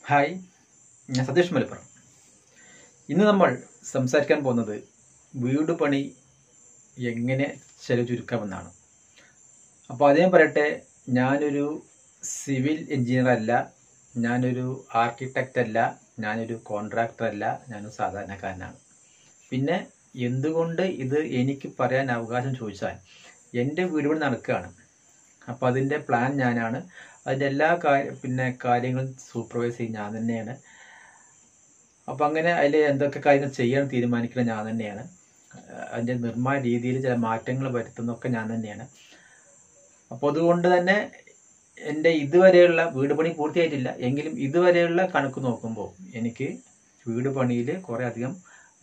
hi ഞാൻ സതീഷ് മലപ്പുറം ഇന്ന് നമ്മൾ സംസാരിക്കാൻ പോകുന്നത് വീട് പണി എങ്ങനെ ചെലവ് ചുരുക്കാമെന്നാണ് അപ്പോൾ അതേ പറയട്ടെ ഞാനൊരു സിവിൽ എഞ്ചിനീയർ അല്ല ഞാനൊരു ആർക്കിടെക്റ്റ് അല്ല ഞാനൊരു കോൺട്രാക്ടർ അല്ല ഞാനൊരു സാധാരണക്കാരനാണ് പിന്നെ എന്തുകൊണ്ട് ഇത് എനിക്ക് പറയാൻ അവകാശം ചോദിച്ചാൽ എൻ്റെ വീട് പണി നടക്കുകയാണ് അപ്പോൾ അതിൻ്റെ പ്ലാൻ ഞാനാണ് അതിൻ്റെ എല്ലാ കാര്യ പിന്നെ കാര്യങ്ങളും സൂപ്പർവൈസ് ചെയ്യും ഞാൻ തന്നെയാണ് അപ്പം അങ്ങനെ അതിൽ എന്തൊക്കെ കാര്യങ്ങൾ ചെയ്യാൻ തീരുമാനിക്കുന്നത് ഞാൻ തന്നെയാണ് അതിൻ്റെ നിർമ്മാണ രീതിയിൽ ചില മാറ്റങ്ങൾ വരുത്തുന്നതൊക്കെ ഞാൻ തന്നെയാണ് അപ്പോൾ അതുകൊണ്ട് തന്നെ എൻ്റെ ഇതുവരെയുള്ള വീട് പണി പൂർത്തിയായിട്ടില്ല എങ്കിലും ഇതുവരെയുള്ള കണക്ക് നോക്കുമ്പോൾ എനിക്ക് വീട് പണിയിൽ കുറേ അധികം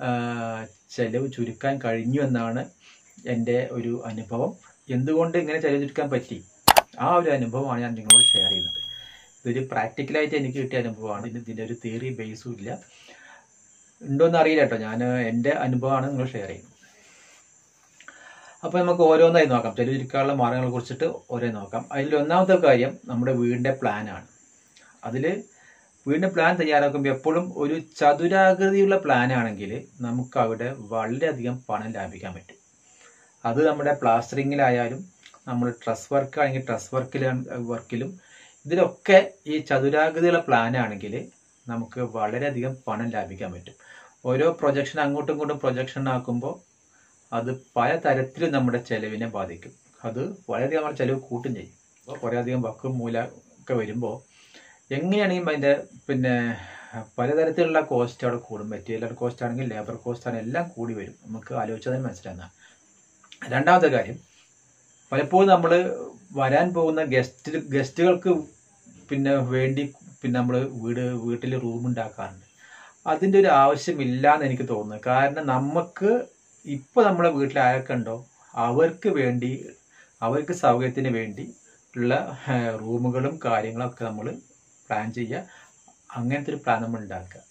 ചെലവ് ചുരുക്കാൻ കഴിഞ്ഞു എന്നാണ് എൻ്റെ ഒരു അനുഭവം എന്തുകൊണ്ട് ഇങ്ങനെ ചെലവ് ചുരുക്കാൻ പറ്റി ആ ഒരു അനുഭവമാണ് ഞാൻ നിങ്ങളോട് ഷെയർ ചെയ്യുന്നത് ഇതൊരു പ്രാക്ടിക്കലായിട്ട് എനിക്ക് കിട്ടിയ അനുഭവമാണ് ഇത് ഇതിൻ്റെ ഒരു തിയറി ബേസും ഇല്ല ഉണ്ടോയെന്ന് അറിയില്ല കേട്ടോ ഞാൻ എൻ്റെ അനുഭവമാണ് നിങ്ങൾ ഷെയർ ചെയ്യുന്നത് അപ്പോൾ നമുക്ക് ഓരോന്നായി നോക്കാം ചെലവ് ചുരുക്കാനുള്ള മാർഗങ്ങളെ കുറിച്ചിട്ട് ഓരോ നോക്കാം അതിൽ ഒന്നാമത്തെ കാര്യം നമ്മുടെ വീടിൻ്റെ പ്ലാനാണ് അതിൽ വീടിൻ്റെ പ്ലാൻ തയ്യാറാക്കുമ്പോൾ എപ്പോഴും ഒരു ചതുരാകൃതിയുള്ള പ്ലാൻ ആണെങ്കിൽ നമുക്ക് അവിടെ വളരെയധികം പണം ലാഭിക്കാൻ പറ്റും അത് നമ്മുടെ പ്ലാസ്റ്ററിങ്ങിലായാലും നമ്മൾ ട്രസ് വർക്ക് ആണെങ്കിൽ ട്രസ് വർക്കിൽ വർക്കിലും ഇതിലൊക്കെ ഈ ചതുരാകൃതിയുള്ള പ്ലാൻ ആണെങ്കിൽ നമുക്ക് വളരെയധികം പണം ലാഭിക്കാൻ പറ്റും ഓരോ പ്രൊജക്ഷൻ അങ്ങോട്ടും ഇങ്ങോട്ടും പ്രൊജക്ഷൻ ആക്കുമ്പോൾ അത് പല തരത്തിലും നമ്മുടെ ചെലവിനെ ബാധിക്കും അത് വളരെയധികം നമ്മുടെ ചെലവ് കൂട്ടും ചെയ്യും അപ്പോൾ കുറേയധികം വക്കും മൂല ഒക്കെ വരുമ്പോൾ എങ്ങനെയാണെങ്കിലും അതിൻ്റെ പിന്നെ പലതരത്തിലുള്ള കോസ്റ്റ് അവിടെ കൂടും മെറ്റീരിയൽ കോസ്റ്റ് ആണെങ്കിൽ ലേബർ കോസ്റ്റ് ആണെങ്കിൽ എല്ലാം കൂടി വരും നമുക്ക് ആലോചിച്ചതിന് മനസ്സിലാകുന്നതാണ് രണ്ടാമത്തെ കാര്യം പലപ്പോഴും നമ്മൾ വരാൻ പോകുന്ന ഗസ്റ്റ് ഗസ്റ്റുകൾക്ക് പിന്നെ വേണ്ടി പിന്നെ നമ്മൾ വീട് വീട്ടിൽ റൂം ഉണ്ടാക്കാറുണ്ട് അതിൻ്റെ ഒരു ആവശ്യമില്ല എന്ന് എനിക്ക് തോന്നുന്നു കാരണം നമുക്ക് ഇപ്പോൾ നമ്മളെ വീട്ടിൽ ആരൊക്കെ ഉണ്ടോ അവർക്ക് വേണ്ടി അവർക്ക് സൗകര്യത്തിന് വേണ്ടി ഉള്ള റൂമുകളും കാര്യങ്ങളൊക്കെ നമ്മൾ പ്ലാൻ ചെയ്യുക അങ്ങനത്തെ ഒരു പ്ലാൻ നമ്മൾ ഉണ്ടാക്കുക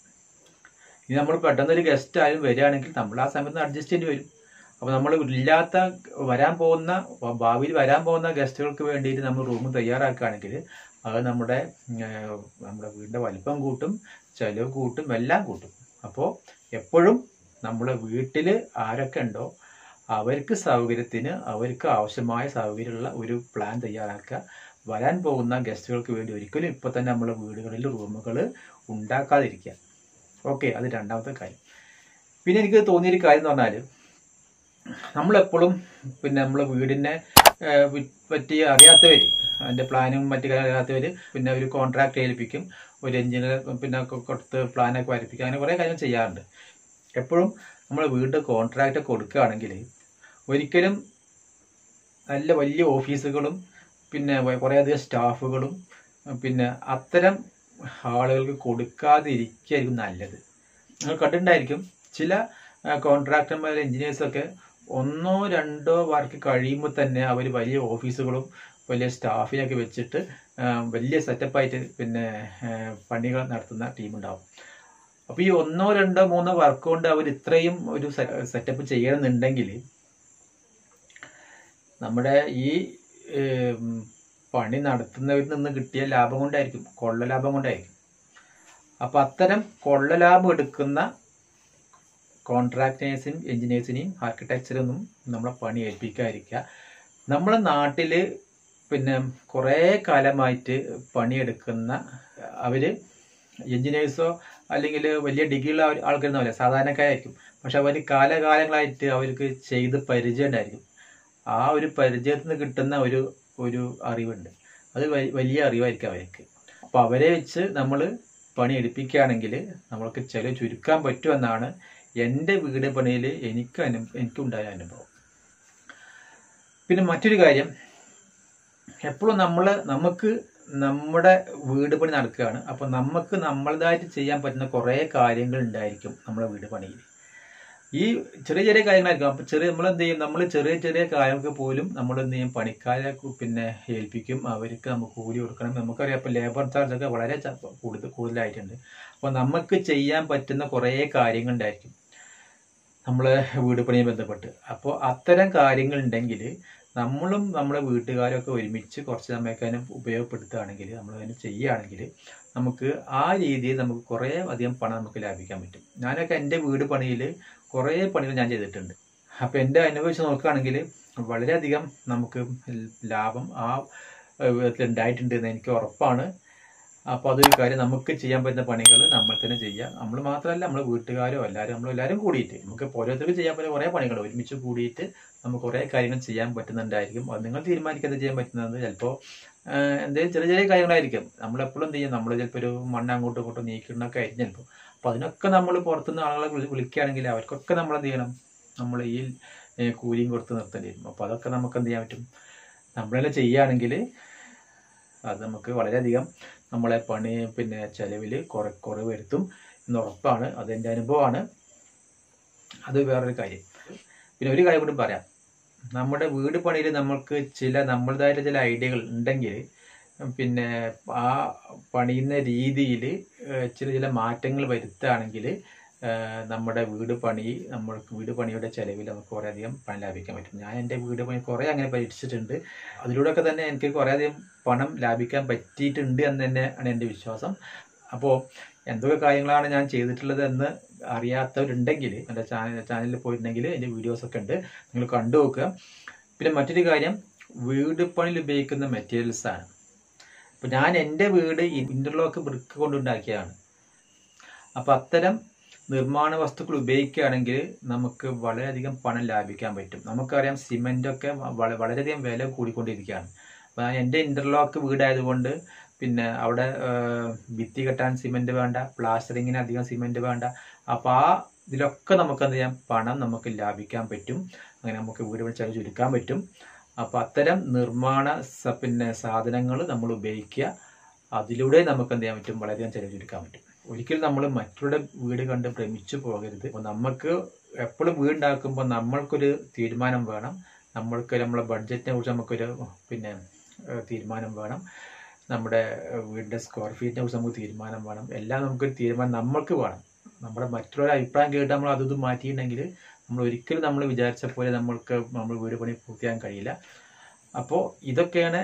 ഇനി നമ്മൾ പെട്ടെന്നൊരു ഗസ്റ്റ് ആരും വരികയാണെങ്കിൽ നമ്മൾ ആ സമയത്ത് അഡ്ജസ്റ്റ് ചെയ്യേണ്ടി വരും അപ്പോൾ നമ്മൾ ഇല്ലാത്ത വരാൻ പോകുന്ന ഭാവിയിൽ വരാൻ പോകുന്ന ഗസ്റ്റുകൾക്ക് വേണ്ടിയിട്ട് നമ്മൾ റൂം തയ്യാറാക്കുകയാണെങ്കിൽ അത് നമ്മുടെ നമ്മുടെ വീടിൻ്റെ വലിപ്പം കൂട്ടും ചെലവ് കൂട്ടും എല്ലാം കൂട്ടും അപ്പോൾ എപ്പോഴും നമ്മുടെ വീട്ടിൽ ആരൊക്കെ ഉണ്ടോ അവർക്ക് സൗകര്യത്തിന് അവർക്ക് ആവശ്യമായ സൗകര്യമുള്ള ഒരു പ്ലാൻ തയ്യാറാക്കുക വരാൻ പോകുന്ന ഗസ്റ്റുകൾക്ക് വേണ്ടി ഒരിക്കലും ഇപ്പോൾ തന്നെ നമ്മുടെ വീടുകളിൽ റൂമുകൾ ഉണ്ടാക്കാതിരിക്കുക ഓക്കെ അത് രണ്ടാമത്തെ കാര്യം പിന്നെ എനിക്ക് തോന്നിയൊരു കാര്യം എന്ന് പറഞ്ഞാൽ നമ്മളെപ്പോഴും പിന്നെ നമ്മളെ വീടിനെ പറ്റി അറിയാത്തവർ അതിൻ്റെ പ്ലാനും മറ്റു കാര്യം അറിയാത്തവർ പിന്നെ ഒരു കോൺട്രാക്ട് ഏൽപ്പിക്കും ഒരു എഞ്ചിനീയർ പിന്നെ കൊടുത്ത് പ്ലാനൊക്കെ വരപ്പിക്കും അങ്ങനെ കുറേ കാര്യങ്ങൾ ചെയ്യാറുണ്ട് എപ്പോഴും നമ്മൾ വീട് കോൺട്രാക്റ്റ് കൊടുക്കുകയാണെങ്കിൽ ഒരിക്കലും നല്ല വലിയ ഓഫീസുകളും പിന്നെ കുറേയധികം സ്റ്റാഫുകളും പിന്നെ അത്തരം ആളുകൾക്ക് കൊടുക്കാതിരിക്കുകയായിരിക്കും നല്ലത് നിങ്ങൾ കണ്ടിട്ടുണ്ടായിരിക്കും ചില കോൺട്രാക്ടർമാർ എഞ്ചിനീയേഴ്സൊക്കെ ഒന്നോ രണ്ടോ വർക്ക് കഴിയുമ്പോൾ തന്നെ അവർ വലിയ ഓഫീസുകളും വലിയ സ്റ്റാഫിനൊക്കെ വെച്ചിട്ട് വലിയ സെറ്റപ്പായിട്ട് പിന്നെ പണികൾ നടത്തുന്ന ടീമുണ്ടാവും അപ്പോൾ ഈ ഒന്നോ രണ്ടോ മൂന്നോ വർക്ക് കൊണ്ട് അവർ ഇത്രയും ഒരു സെറ്റപ്പ് ചെയ്യണമെന്നുണ്ടെങ്കിൽ നമ്മുടെ ഈ പണി നടത്തുന്നവരിൽ നിന്ന് കിട്ടിയ ലാഭം കൊണ്ടായിരിക്കും കൊള്ള ലാഭം കൊണ്ടായിരിക്കും അപ്പം അത്തരം കൊള്ള ലാഭം എടുക്കുന്ന കോൺട്രാക്ടേഴ്സിനും എഞ്ചിനീയേഴ്സിനെയും ആർക്കിടെക്ചറൊന്നും നമ്മളെ പണി ഏൽപ്പിക്കാതിരിക്കുക നമ്മളെ നാട്ടിൽ പിന്നെ കുറേ കാലമായിട്ട് പണിയെടുക്കുന്ന അവർ എഞ്ചിനീയേഴ്സോ അല്ലെങ്കിൽ വലിയ ഡിഗ്രിയുള്ള ആൾക്കാരൊന്നുമല്ല സാധാരണക്കാരായിരിക്കും പക്ഷെ അവർ കാലകാലങ്ങളായിട്ട് അവർക്ക് ചെയ്ത് പരിചയം ഉണ്ടായിരിക്കും ആ ഒരു പരിചയത്തിൽ നിന്ന് കിട്ടുന്ന ഒരു ഒരു അറിവുണ്ട് അത് വലിയ അറിവായിരിക്കും അവർക്ക് അപ്പോൾ അവരെ വെച്ച് നമ്മൾ പണി എടുപ്പിക്കുകയാണെങ്കിൽ നമ്മൾക്ക് ചില ചുരുക്കാൻ പറ്റുമെന്നാണ് എൻ്റെ വീട് പണിയിൽ എനിക്ക് അനു എനിക്കുണ്ടായ അനുഭവം പിന്നെ മറ്റൊരു കാര്യം എപ്പോഴും നമ്മൾ നമുക്ക് നമ്മുടെ വീട് പണി നടക്കുകയാണ് അപ്പോൾ നമുക്ക് നമ്മളതായിട്ട് ചെയ്യാൻ പറ്റുന്ന കുറേ കാര്യങ്ങൾ ഉണ്ടായിരിക്കും നമ്മുടെ വീട് പണിയിൽ ഈ ചെറിയ ചെറിയ കാര്യങ്ങളായിരിക്കും അപ്പോൾ ചെറിയ നമ്മൾ എന്ത് ചെയ്യും നമ്മൾ ചെറിയ ചെറിയ കാര്യങ്ങൾക്ക് പോലും നമ്മൾ എന്ത് ചെയ്യും പണിക്കാരെ പിന്നെ ഏൽപ്പിക്കും അവർക്ക് നമുക്ക് കൂലി കൊടുക്കണം നമുക്കറിയാം ഇപ്പോൾ ലേബർ ചാർജ് ഒക്കെ വളരെ കൂടുതൽ കൂടുതലായിട്ടുണ്ട് അപ്പോൾ നമുക്ക് ചെയ്യാൻ പറ്റുന്ന കുറേ കാര്യങ്ങളുണ്ടായിരിക്കും നമ്മൾ വീട് പണിയെ ബന്ധപ്പെട്ട് അപ്പോൾ അത്തരം കാര്യങ്ങൾ ഉണ്ടെങ്കിൽ നമ്മളും നമ്മുടെ വീട്ടുകാരും ഒക്കെ ഒരുമിച്ച് കുറച്ച് സമയമൊക്കെ അതിനെ ഉപയോഗപ്പെടുത്തുകയാണെങ്കിൽ നമ്മൾ അതിനെ ചെയ്യുകയാണെങ്കിൽ നമുക്ക് ആ രീതിയിൽ നമുക്ക് കുറേ അധികം പണം നമുക്ക് ലാഭിക്കാൻ പറ്റും ഞാനൊക്കെ എൻ്റെ വീട് പണിയിൽ കുറേ പണികൾ ഞാൻ ചെയ്തിട്ടുണ്ട് അപ്പോൾ എൻ്റെ അനുഭവിച്ച് നോക്കുകയാണെങ്കിൽ വളരെയധികം നമുക്ക് ലാഭം ആ വിധത്തിൽ ഉണ്ടായിട്ടുണ്ട് എന്ന് എനിക്ക് ഉറപ്പാണ് അപ്പോൾ അതൊരു കാര്യം നമുക്ക് ചെയ്യാൻ പറ്റുന്ന പണികൾ നമ്മൾ തന്നെ ചെയ്യാം നമ്മൾ മാത്രമല്ല നമ്മൾ വീട്ടുകാരോ എല്ലാവരും നമ്മൾ എല്ലാവരും കൂടിയിട്ട് നമുക്ക് ഓരോരുത്തർക്ക് ചെയ്യാൻ പറ്റുന്ന കുറേ പണികൾ ഒരുമിച്ച് കൂടിയിട്ട് നമുക്ക് കുറേ കാര്യങ്ങൾ ചെയ്യാൻ പറ്റുന്നുണ്ടായിരിക്കും അത് നിങ്ങൾ തീരുമാനിക്കാതെ ചെയ്യാൻ പറ്റുന്നത് ചിലപ്പോൾ എന്തെങ്കിലും ചെറിയ ചെറിയ കാര്യങ്ങളായിരിക്കും നമ്മളെപ്പോഴും എന്ത് ചെയ്യും നമ്മൾ ചിലപ്പോൾ ഒരു മണ്ണ് അങ്ങോട്ടും ഇങ്ങോട്ടും നീക്കണമൊക്കെ ആയിരിക്കും ചിലപ്പോൾ അപ്പോൾ അതിനൊക്കെ നമ്മൾ പുറത്തുനിന്ന് ആളുകളെ വിളി- വിളിക്കുകയാണെങ്കിൽ അവർക്കൊക്കെ നമ്മൾ എന്ത് ചെയ്യണം നമ്മൾ ഈ ഏഹ്, കൂലിയും കൊടുത്ത് നിർത്തേണ്ടി വരും അപ്പോൾ അതൊക്കെ നമുക്ക് എന്ത് ചെയ്യാൻ പറ്റും നമ്മളെല്ലാം ചെയ്യുകയാണെങ്കിൽ അത് നമുക്ക് വളരെയധികം നമ്മളെ പണി പിന്നെ ചെലവിൽ കുറ കുറവ് വരുത്തും എന്ന് ഉറപ്പാണ് അതെൻ്റെ അനുഭവമാണ് അത് വേറൊരു കാര്യം പിന്നെ ഒരു കാര്യം കൂടി പറയാം നമ്മുടെ വീട് പണിയിൽ നമ്മൾക്ക് ചില നമ്മുടേതായിട്ട് ചില ഐഡിയകൾ ഉണ്ടെങ്കിൽ പിന്നെ ആ പണിയുന്ന രീതിയിൽ ചില ചില മാറ്റങ്ങൾ വരുത്തുകയാണെങ്കിൽ നമ്മുടെ വീട് പണി നമ്മൾക്ക് വീട് പണിയുടെ ചെലവിൽ നമുക്ക് കുറേയധികം പണം ലാഭിക്കാൻ പറ്റും ഞാൻ എൻ്റെ വീട് പണി കുറേ അങ്ങനെ പരീക്ഷിച്ചിട്ടുണ്ട് അതിലൂടെയൊക്കെ തന്നെ എനിക്ക് കുറേയധികം പണം ലാഭിക്കാൻ പറ്റിയിട്ടുണ്ട് എന്ന് തന്നെയാണ് എൻ്റെ വിശ്വാസം അപ്പോൾ എന്തൊക്കെ കാര്യങ്ങളാണ് ഞാൻ ചെയ്തിട്ടുള്ളത് എന്ന് അറിയാത്തവരുണ്ടെങ്കിൽ എൻ്റെ ചാനൽ ചാനലിൽ പോയിട്ടുണ്ടെങ്കിൽ എൻ്റെ വീഡിയോസൊക്കെ ഉണ്ട് നിങ്ങൾ കണ്ടു നോക്കുക പിന്നെ മറ്റൊരു കാര്യം വീട് പണിയിൽ ഉപയോഗിക്കുന്ന മെറ്റീരിയൽസ് ആണ് അപ്പോൾ ഞാൻ എൻ്റെ വീട് ഇൻ്റർലോക്ക് ബ്രിക്ക് കൊണ്ടുണ്ടാക്കിയതാണ് അപ്പോൾ അത്തരം നിർമ്മാണ വസ്തുക്കൾ ഉപയോഗിക്കുകയാണെങ്കിൽ നമുക്ക് വളരെയധികം പണം ലാഭിക്കാൻ പറ്റും നമുക്കറിയാം സിമെൻ്റൊക്കെ വള വളരെയധികം വില കൂടിക്കൊണ്ടിരിക്കുകയാണ് അപ്പോൾ എൻ്റെ ഇൻ്റർലോക്ക് വീടായതുകൊണ്ട് പിന്നെ അവിടെ ഏഹ്, ഭിത്തി കെട്ടാൻ സിമെന്റ് വേണ്ട പ്ലാസ്റ്ററിങ്ങിന് അധികം സിമെന്റ് വേണ്ട അപ്പോൾ ആ ഇതിലൊക്കെ നമുക്ക് എന്ത് ചെയ്യാം പണം നമുക്ക് ലാഭിക്കാൻ പറ്റും അങ്ങനെ നമുക്ക് വീട് പണി ചെലവ് ചുരുക്കാൻ പറ്റും അപ്പോൾ അത്തരം നിർമ്മാണ സ- പിന്നെ സാധനങ്ങൾ നമ്മൾ ഉപയോഗിക്കുക അതിലൂടെ നമുക്ക് എന്ത് ചെയ്യാൻ പറ്റും വളരെയധികം ചെലവ് ചുരുക്കാൻ പറ്റും ഒരിക്കലും നമ്മൾ മറ്റുള്ള വീട് കണ്ട് ഭ്രമിച്ചു പോകരുത് അപ്പോൾ നമുക്ക് എപ്പോഴും വീടുണ്ടാക്കുമ്പോൾ നമ്മൾക്കൊരു തീരുമാനം വേണം നമ്മൾക്ക് നമ്മളെ ബഡ്ജറ്റിനെ കുറിച്ച് നമുക്കൊരു പിന്നെ ഏഹ്, തീരുമാനം വേണം നമ്മുടെ ഏഹ്, വീടിന്റെ സ്ക്വയർ ഫീറ്റിനെ കുറിച്ച് നമുക്ക് തീരുമാനം വേണം എല്ലാം നമുക്കൊരു തീരുമാനം നമ്മൾക്ക് വേണം നമ്മുടെ മറ്റുള്ളവരുടെ അഭിപ്രായം കേട്ട് നമ്മൾ അതും ഇതും മാറ്റിയിട്ടുണ്ടെങ്കിൽ നമ്മൾ ഒരിക്കലും നമ്മൾ വിചാരിച്ച പോലെ നമ്മൾക്ക് നമ്മൾ വീട് പണി പൂർത്തിയാക്കാൻ കഴിയില്ല അപ്പോൾ ഇതൊക്കെയാണ്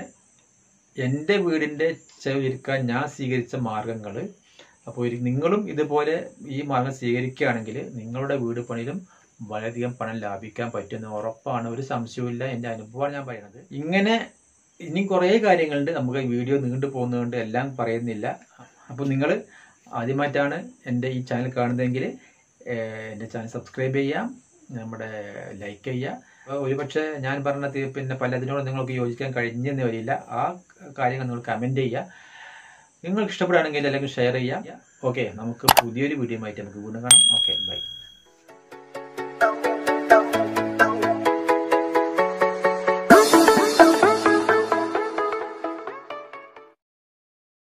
എൻ്റെ വീടിൻ്റെ ചെലവിരിക്കാൻ ഞാൻ സ്വീകരിച്ച മാർഗങ്ങൾ അപ്പോൾ ഒരു നിങ്ങളും ഇതുപോലെ ഈ മാർഗം സ്വീകരിക്കുകയാണെങ്കിൽ നിങ്ങളുടെ വീട് പണിയിലും വളരെയധികം പണം ലാഭിക്കാൻ പറ്റുമെന്ന് ഉറപ്പാണ് ഒരു സംശയവുമില്ല എൻ്റെ അനുഭവമാണ് ഞാൻ പറയുന്നത് ഇങ്ങനെ ഇനി കുറേ കാര്യങ്ങളുണ്ട് നമുക്ക് ഈ വീഡിയോ നീണ്ടു പോകുന്നതുകൊണ്ട് എല്ലാം പറയുന്നില്ല അപ്പോൾ നിങ്ങൾ ആദ്യമായിട്ടാണ് എൻ്റെ ഈ ചാനൽ കാണുന്നതെങ്കിൽ ഏഹ്, എൻ്റെ ചാനൽ സബ്സ്ക്രൈബ് ചെയ്യാം നമ്മുടെ ലൈക്ക് ചെയ്യുക അപ്പോൾ ഒരുപക്ഷെ ഞാൻ പറഞ്ഞ തി- പിന്നെ പലതിനോടും നിങ്ങൾക്ക് യോജിക്കാൻ കഴിഞ്ഞെന്ന് വരില്ല ആ കാര്യങ്ങൾ നിങ്ങൾ കമൻറ്റ് ചെയ്യുക നിങ്ങൾക്ക് ഇഷ്ടപ്പെടുകയാണെങ്കിൽ അല്ലെങ്കിൽ ഷെയർ ചെയ്യാം ഓക്കെ നമുക്ക് പുതിയൊരു വീഡിയോ ആയിട്ട് നമുക്ക് വീണ്ടും കാണാം ഓക്കെ ബൈ